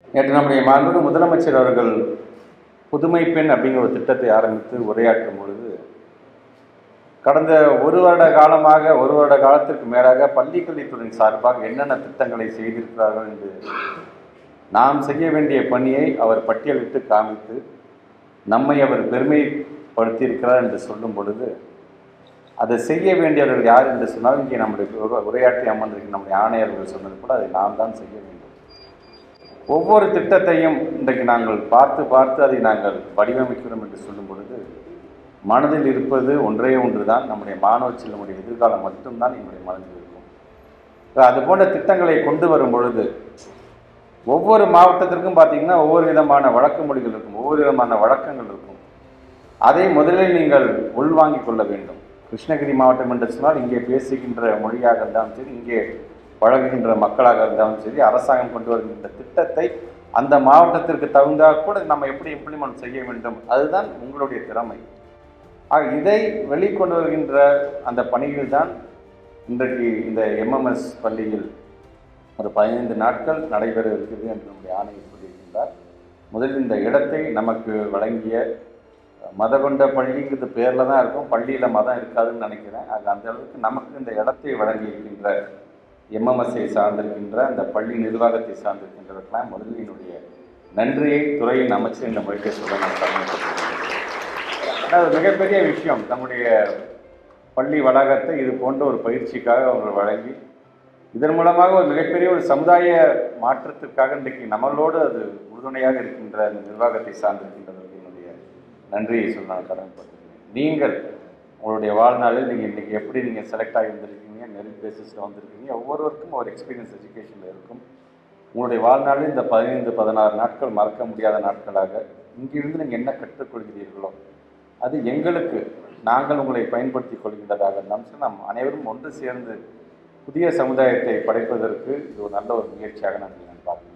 நேற்று நம்முடைய மாண்புமிகு முதலமைச்சர் அவர்கள் புதுமை பெண் அப்படிங்கிற ஒரு திட்டத்தை ஆரம்பித்து உரையாற்றும் பொழுது கடந்த ஒரு வருட காலமாக ஒரு வருட காலத்திற்கு மேலாக பள்ளிக்கல்வித்துறையின் சார்பாக என்னென்ன திட்டங்களை செய்திருக்கிறார்கள் என்று நாம் செய்ய வேண்டிய பணியை அவர் பட்டியலிட்டு காமித்து நம்மை அவர் பெருமைப்படுத்தியிருக்கிறார் என்று சொல்லும் பொழுது அதை செய்ய வேண்டியவர்கள் யார் என்று சொன்னால் இங்கே நம்முடைய உர- உரையாற்றி அமர்ந்திருக்கிற நம்முடைய ஆணையர்கள் சொன்னது கூட அதை நாம் தான் செய்ய வேண்டும் ஒவ்வொரு திட்டத்தையும் இன்றைக்கு நாங்கள் பார்த்து பார்த்து அதை நாங்கள் வடிவமைக்கிறோம் என்று சொல்லும் பொழுது மனதில் இருப்பது ஒன்றே ஒன்று தான் நம்முடைய மாணவ செல்வமுடைய எதிர்காலம் மட்டும்தான் என்னுடைய மனதில் இருக்கும் இப்ப அது போன்ற திட்டங்களை கொண்டு வரும் பொழுது ஒவ்வொரு மாவட்டத்திற்கும் பார்த்தீங்கன்னா ஒவ்வொரு விதமான வழக்கு மொழிகள் இருக்கும் ஒவ்வொரு விதமான வழக்கங்கள் இருக்கும் அதை முதலில் நீங்கள் உள்வாங்கிக் கொள்ள வேண்டும் கிருஷ்ணகிரி மாவட்டம் என்று சொன்னால் இங்கே பேசுகின்ற மொழியாக இருந்தாலும் சரி இங்கே பழகுகின்ற மக்களாக இருந்தாலும் சரி அரசாங்கம் கொண்டு வருகின்ற திட்டத்தை அந்த மாவட்டத்திற்கு தகுந்தால் கூட நம்ம எப்படி இம்ப்ளிமெண்ட் செய்ய வேண்டும் அதுதான் உங்களுடைய திறமை ஆக இதை வெளிக்கொண்டு வருகின்ற அந்த பணிகள் தான் இன்றைக்கு இந்த எம்எம்எஸ் பள்ளியில் ஒரு பதினைந்து நாட்கள் நடைபெற இருக்கிறது என்று நம்முடைய ஆணையர் சொல்லியிருக்கின்றார் முதலில் இந்த இடத்தை நமக்கு வழங்கிய மத கொண்ட பள்ளிங்கிறது பேரில் தான் இருக்கும் பள்ளியில் மதம் இருக்காதுன்னு நினைக்கிறேன் ஆக அந்த அளவுக்கு நமக்கு இந்த இடத்தை வழங்கி இருக்கின்ற எம்எம்எஸ்ஐ சார்ந்திருக்கின்ற அந்த பள்ளி நிர்வாகத்தை சார்ந்திருக்கின்றவர்களாம் முதலில் என்னுடைய நன்றியை துறையின் அமைச்சர் இந்த மொழியை சொல்ல நான் கடமைப்பட்டிருக்கிறேன் ஆனால் அது மிகப்பெரிய விஷயம் நம்முடைய பள்ளி வளாகத்தை இது போன்ற ஒரு பயிற்சிக்காக அவங்க வழங்கி இதன் மூலமாக ஒரு மிகப்பெரிய ஒரு சமுதாய மாற்றத்திற்காக இன்றைக்கு நம்மளோடு அது உறுதுணையாக இருக்கின்ற அந்த நிர்வாகத்தை சார்ந்திருக்கின்றவர்களுக்கு என்னுடைய நன்றியை சொல்ல நான் கடமைப்பட்டிருக்கிறேன் நீங்கள் உங்களுடைய வாழ்நாளில் நீங்கள் இன்றைக்கி எப்படி நீங்கள் செலக்ட் ஆகி வந்திருக்கீங்க மெரிட் பேசிஸில் வந்திருக்கீங்க ஒவ்வொருவருக்கும் ஒரு எக்ஸ்பீரியன்ஸ் எஜுகேஷனில் இருக்கும் உங்களுடைய வாழ்நாளில் இந்த பதினைந்து பதினாறு நாட்கள் மறக்க முடியாத நாட்களாக இங்கிருந்து நீங்கள் என்ன கற்றுக்கொள்கிறீர்களோ அது எங்களுக்கு நாங்கள் உங்களை பயன்படுத்திக் கொள்கின்றதாக இருந்தாலும் சரி, நாம் அனைவரும் ஒன்று சேர்ந்து புதிய சமுதாயத்தை படைப்பதற்கு இது ஒரு நல்ல ஒரு முயற்சியாக நான் நான் பார்க்கின்றேன்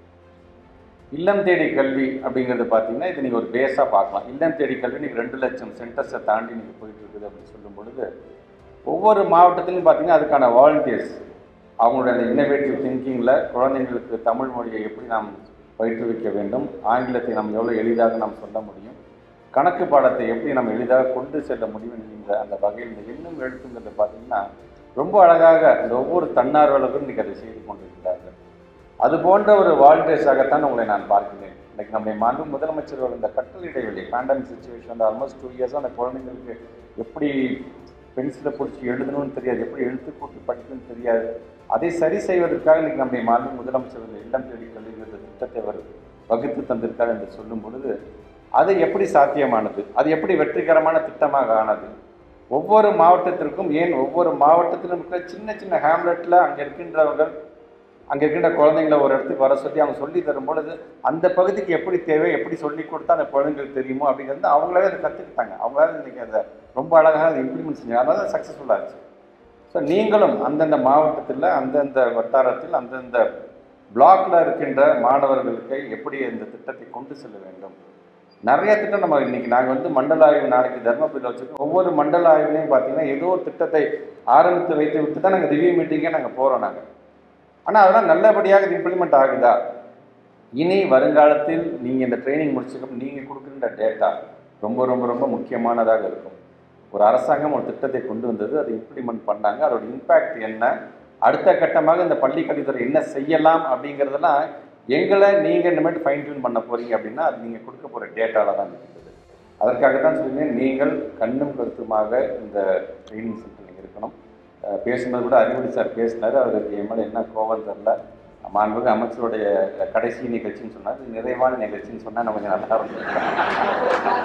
இல்லம் தேடி கல்வி அப்படிங்கிறது பார்த்தீங்கன்னா இது நீங்கள் ஒரு பேஸாக பார்க்கலாம் இல்லம் தேடி கல்வி நீங்கள் ரெண்டு லட்சம் சென்டர்ஸை தாண்டி நீங்கள் போயிட்டு இருக்குது அப்படின்னு சொல்லும் பொழுது ஒவ்வொரு மாவட்டத்திலும் பார்த்தீங்கன்னா அதுக்கான வாலண்டியர்ஸ் அவங்களுடைய அந்த இன்னோவேட்டிவ் திங்கிங்கில் குழந்தைங்களுக்கு தமிழ் மொழியை எப்படி நாம் பயிற்றுவிக்க வேண்டும் ஆங்கிலத்தை நாம் எவ்வளோ எளிதாக நாம் சொல்ல முடியும் கணக்கு பாடத்தை எப்படி நம்ம எளிதாக கொண்டு செல்ல முடியும் என்கின்ற அந்த வகையில் இந்த எண்ணும் எழுத்துங்கிறது பார்த்தீங்கன்னா ரொம்ப அழகாக அந்த ஒவ்வொரு தன்னார்வலர்களும் இன்றைக்கி அதை செய்து கொண்டிருக்கிறார்கள் அது போன்ற ஒரு வாலண்டியர்ஸாகத்தான் உங்களை நான் பார்க்கிறேன் இன்னைக்கு நம்முடைய மாண்பு முதலமைச்சர் அவர்கள் இந்த கற்றல் இடைவெளி பேண்டமிக் சுச்சுவேஷன் ஆல்மோஸ்ட் டூ இயர்ஸாக அந்த குழந்தைங்களுக்கு எப்படி பென்சிலை பிடிச்சி எழுதணும்னு தெரியாது எப்படி எழுத்து கூட்டி படிக்கணும்னு தெரியாது அதை சரி செய்வதற்காக இன்னைக்கு நம்முடைய மாண்பு முதலமைச்சர் இந்த இல்லம் தேடி கல்விங்கிற திட்டத்தை அவர் வகுத்து தந்திருக்கார் என்று சொல்லும் பொழுது அது எப்படி சாத்தியமானது அது எப்படி வெற்றிகரமான திட்டமாக ஆனது ஒவ்வொரு மாவட்டத்திற்கும் ஏன் ஒவ்வொரு மாவட்டத்திலும் இருக்கிற சின்ன சின்ன ஹேம்லெட்டில் அங்கே இருக்கின்றவர்கள் அங்கே இருக்கின்ற குழந்தைங்களை ஒரு இடத்துக்கு வர சொல்லி அவங்க சொல்லி தரும் பொழுது அந்த பகுதிக்கு எப்படி தேவை எப்படி சொல்லி கொடுத்தா அந்த குழந்தைங்களுக்கு தெரியுமோ அப்படிங்கிறது அவங்களாவே அதை கற்றுக்கிட்டாங்க அவங்களால இன்னைக்கு அதை ரொம்ப அழகாக அதை இம்ப்ளிமெண்ட் செஞ்சாங்க அதனால தான் சக்ஸஸ்ஃபுல்லாக இருந்துச்சு ஸோ நீங்களும் அந்தந்த மாவட்டத்தில் அந்தந்த வட்டாரத்தில் அந்தந்த பிளாக்ல இருக்கின்ற மாணவர்களுக்கு எப்படி இந்த திட்டத்தை கொண்டு செல்ல வேண்டும் நிறைய திட்டம் நம்ம இன்னைக்கு நாங்கள் வந்து மண்டல ஆய்வு நாளைக்கு தர்மபுரியில் வச்சுருக்கோம் ஒவ்வொரு மண்டல ஆய்வுலையும் பார்த்தீங்கன்னா ஏதோ ஒரு திட்டத்தை ஆரம்பித்து வைத்து விட்டு தான் நாங்கள் ரிவ்யூ மீட்டிங்கே நாங்கள் போகிறோம் நாங்கள் ஆனால் அதெல்லாம் நல்லபடியாக இது இம்ப்ளிமெண்ட் ஆகுதா இனி வருங்காலத்தில் நீங்கள் இந்த ட்ரைனிங் முடிச்சதுக்கு நீங்கள் கொடுக்குற டேட்டா ரொம்ப ரொம்ப ரொம்ப முக்கியமானதாக இருக்கும் ஒரு அரசாங்கம் ஒரு திட்டத்தை கொண்டு வந்தது அதை இம்ப்ளிமெண்ட் பண்ணாங்க அதோட இம்பேக்ட் என்ன அடுத்த கட்டமாக இந்த பள்ளி கல்வித்துறை என்ன செய்யலாம் அப்படிங்கிறதெல்லாம் எங்களை நீங்கள் இனிமேட்டு ஃபைன் டியூன் பண்ண போறீங்க அப்படின்னா அது நீங்கள் கொடுக்க போகிற டேட்டாவில் தான் இருக்குது அதற்காக தான் சொல்லுவேன் நீங்கள் கண்ணும் கருத்துமாக இந்த ட்ரைனிங் சென்டரில் இருக்கணும் அஹ் பேசும்போது கூட அறிவுரை சார் பேசினார் அவருக்கு என் மேலே என்ன கோபம் தெரில மாண்புமிகு அமைச்சருடைய கடைசி நிகழ்ச்சின்னு சொன்னார் இது நிறைவான நிகழ்ச்சின்னு சொன்னால் நம்ம கொஞ்சம் நல்லா இருக்கும்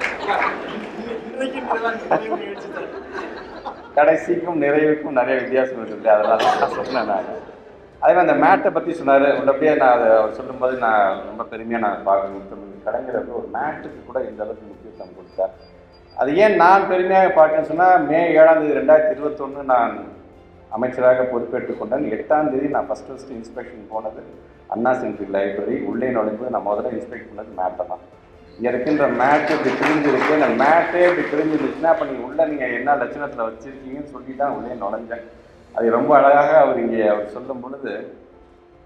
கடைசிக்கும் நிறைவுக்கும் நிறைய வித்தியாசம் இருக்குது அதனால தான் நான் சொன்னேன் நான் அதே மாதிரி அந்த மேட்டை பற்றி சொன்னார் உள்ளபடியே நான் அதை அவர் சொல்லும்போது நான் ரொம்ப பெருமையாக நான் பார்க்கணும் கலைஞர் வந்து ஒரு மேட்டுக்கு கூட இந்த அளவுக்கு முக்கியத்துவம் கொடுத்தார் அது ஏன் நான் பெருமையாக பார்க்கணும்னு சொன்னால் மே ஏழாம் தேதி ரெண்டாயிரத்தி இருபத்தொன்று நான் அமைச்சராக பொறுப்பேற்றுக் கொண்டேன் எட்டாம் தேதி நான் ஃபஸ்ட் ஃபஸ்ட்டு இன்ஸ்பெக்ஷன் போனது அண்ணா சென்ட்ரி லைப்ரரி உள்ளே நுழைம்போது நான் முதல்ல இன்ஸ்பெக்ட் பண்ணது மேட்டை தான் இங்கே இருக்கின்ற மேட்டு இப்படி கிழிஞ்சிருக்கு அந்த மேட்டே இப்படி கிழிஞ்சிருந்துச்சுன்னா அப்போ நீங்கள் உள்ள நீங்கள் என்ன லட்சணத்தில் வச்சுருக்கீங்கன்னு சொல்லி தான் உள்ளே நுழைஞ்சேன் அது ரொம்ப அழகாக அவர் இங்கே அவர் சொல்லும் பொழுது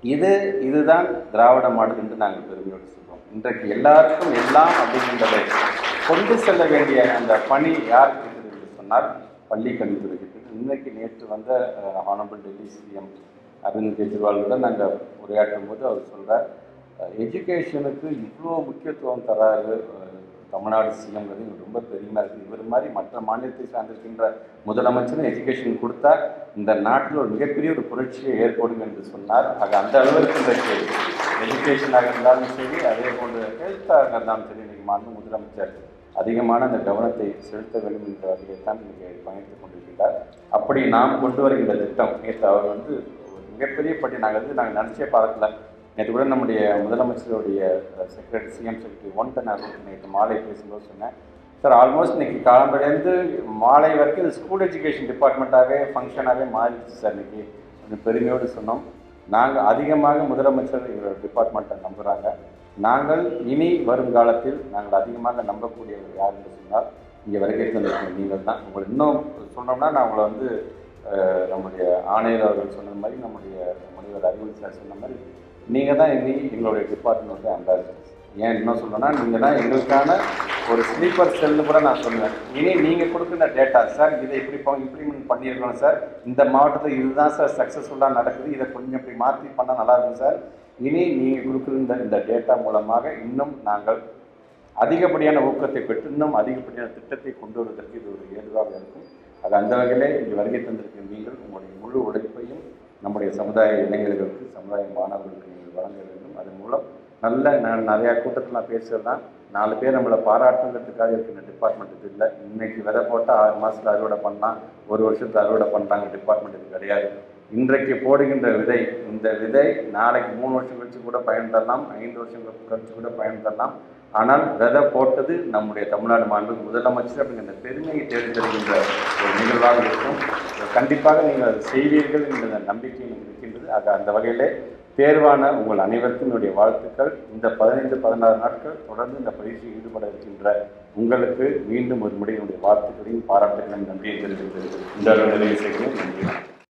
இது இதுதான் திராவிட மாடல் என்று நாங்கள் பெருமையோடு சொல்றோம் இன்றைக்கு எல்லாருக்கும் எல்லாம் அப்படிங்கின்றதை கொண்டு செல்ல வேண்டிய அந்த பணி யாருக்கு இருக்குது என்று சொன்னால் பள்ளி கல்வித்துறைக்கு இருக்குது. இன்னைக்கு நேற்று வந்த ஹானபிள் டெல்லி சிஎம் அரவிந்த் கெஜ்ரிவாலுடன் நாங்கள் உரையாற்றும் போது அவர் சொல்றார் எஜுகேஷனுக்கு இவ்வளோ முக்கியத்துவம் தராரு அஹ், தமிழ்நாடு சிஎம்ங்கிறது எங்களுக்கு ரொம்ப பெருமையாக இருக்குது இவர் மாதிரி மற்ற மாநிலத்தை சார்ந்திருக்கின்ற முதலமைச்சரும் எஜுகேஷன் கொடுத்தா இந்த நாட்டில் ஒரு மிகப்பெரிய ஒரு புரட்சியை ஏற்படும் என்று சொன்னார் ஆக அந்த அளவிற்கு இன்றைக்கு எஜுகேஷனாக இருந்தாலும் சரி அதே போன்று ஹெல்த்தாக இருந்தாலும் சரி இன்னைக்கு மாண்பு முதலமைச்சர் அதிகமான அந்த கவனத்தை செலுத்த வேண்டும் என்ற வகையில் தான் இன்னைக்கு பயணித்துக் கொண்டிருக்கிறார் அப்படி நாம் கொண்டு வருகின்ற திட்டம் நேற்று அவர் வந்து ஒரு மிகப்பெரிய பட்டி நாங்கள் வந்து நாங்கள் நினச்சே பார்க்கல நேற்று கூட நம்முடைய முதலமைச்சருடைய secretary CM secretary one ten நேற்று மாலை பேசும்போது சொன்னேன் சார் ஆல்மோஸ்ட் இன்னைக்கு காலம்பரையிலேருந்து மாலை வரைக்கும் இது ஸ்கூல் எஜுகேஷன் டிபார்ட்மெண்ட்டாகவே ஃபங்க்ஷனாகவே மாறிடுச்சு சார் இன்னைக்கு அது பெருமையோடு சொன்னோம் நாங்கள் அதிகமாக முதலமைச்சர் எங்களோட டிபார்ட்மெண்ட்டை நம்புகிறாங்க நாங்கள் இனி வரும் காலத்தில் நாங்கள் அதிகமாக நம்பக்கூடியவர் யார் என்று சொன்னால் இங்கே வருகை தந்திருக்கீங்க நீங்கள் தான் உங்களை இன்னும் சொன்னோம்னா நான் உங்களை வந்து அஹ், நம்முடைய ஆணையர் அவர்கள் சொன்ன மாதிரி நம்முடைய முனைவர் அறிவுரை சார் சொன்ன மாதிரி நீங்கள் தான் இனி எங்களுடைய டிபார்ட்மெண்ட் அம்பாசிடர்ஸ் ஏன் இன்னும் சொல்லணும்னா நீங்கள் தான் எங்களுக்கான ஒரு ஸ்லீப்பர் செல்னு கூட நான் சொன்னேன் இனி நீங்கள் கொடுக்குற டேட்டா சார் இதை இப்படி இம்ப்ளிமெண்ட் பண்ணியிருக்கணும் சார் இந்த மாவட்டத்தில் இதுதான் சார் சக்ஸஸ்ஃபுல்லாக நடக்குது இதை கொஞ்சம் இப்படி மாற்றி பண்ணால் நல்லா இருக்கும் சார் இனி நீங்கள் கொடுக்குற இந்த இந்த டேட்டா மூலமாக இன்னும் நாங்கள் அதிகப்படியான ஊக்கத்தை பெற்று இன்னும் அதிகப்படியான திட்டத்தை கொண்டு வருவதற்கு இது ஒரு ஏதுவாக இருக்கும் அது அந்த வகையிலே இங்கே வருகை தந்திருக்கிற நீங்கள் உங்களுடைய முழு உழைப்பையும் நம்முடைய சமுதாய இளைஞர்களுக்கு சமுதாய மாணவர்களுக்கு நீங்கள் வழங்க வேண்டும் அதன் மூலம் நல்ல நான் நிறையா கூட்டத்தில் நான் பேசுகிறது தான் நாலு பேர் நம்மளை பாராட்டுங்கிறதுக்காக இருக்கிற டிபார்ட்மெண்ட் இது இல்லை இன்னைக்கு விதை போட்டால் ஆறு மாதத்தில் அறுவடை பண்ணலாம் ஒரு வருஷத்துல அறுவடை பண்ணுறாங்க டிபார்ட்மெண்ட் இது கிடையாது இன்றைக்கு போடுகின்ற விதை இந்த விதை நாளைக்கு மூணு வருஷம் கழிச்சு கூட பயன் தரலாம் ஐந்து வருஷம் கழிச்சு கூட பயன் தரலாம் ஆனால் விதை போட்டது நம்முடைய தமிழ்நாடு மாண்பு முதலமைச்சர் அப்படிங்கிற பெருமையை தேர்ந்தெடுக்கின்ற ஒரு நிகழ்வாக இருக்கும் கண்டிப்பாக நீங்கள் அதை செய்வீர்கள் என்ற நம்பிக்கை எனக்கு இருக்கின்றது ஆக அந்த வகையிலே தேர்வான உங்கள் அனைவருக்கும் என்னுடைய வாழ்த்துக்கள் இந்த பதினைந்து பதினாறு நாட்கள் தொடர்ந்து இந்த பயிற்சியில் ஈடுபட இருக்கின்ற உங்களுக்கு மீண்டும் ஒரு முறை என்னுடைய வாழ்த்துக்களையும் பாராட்டுகளையும் நன்றியை தெரிவித்து இந்த அளவு நிறைவு செய்கிறேன் நன்றி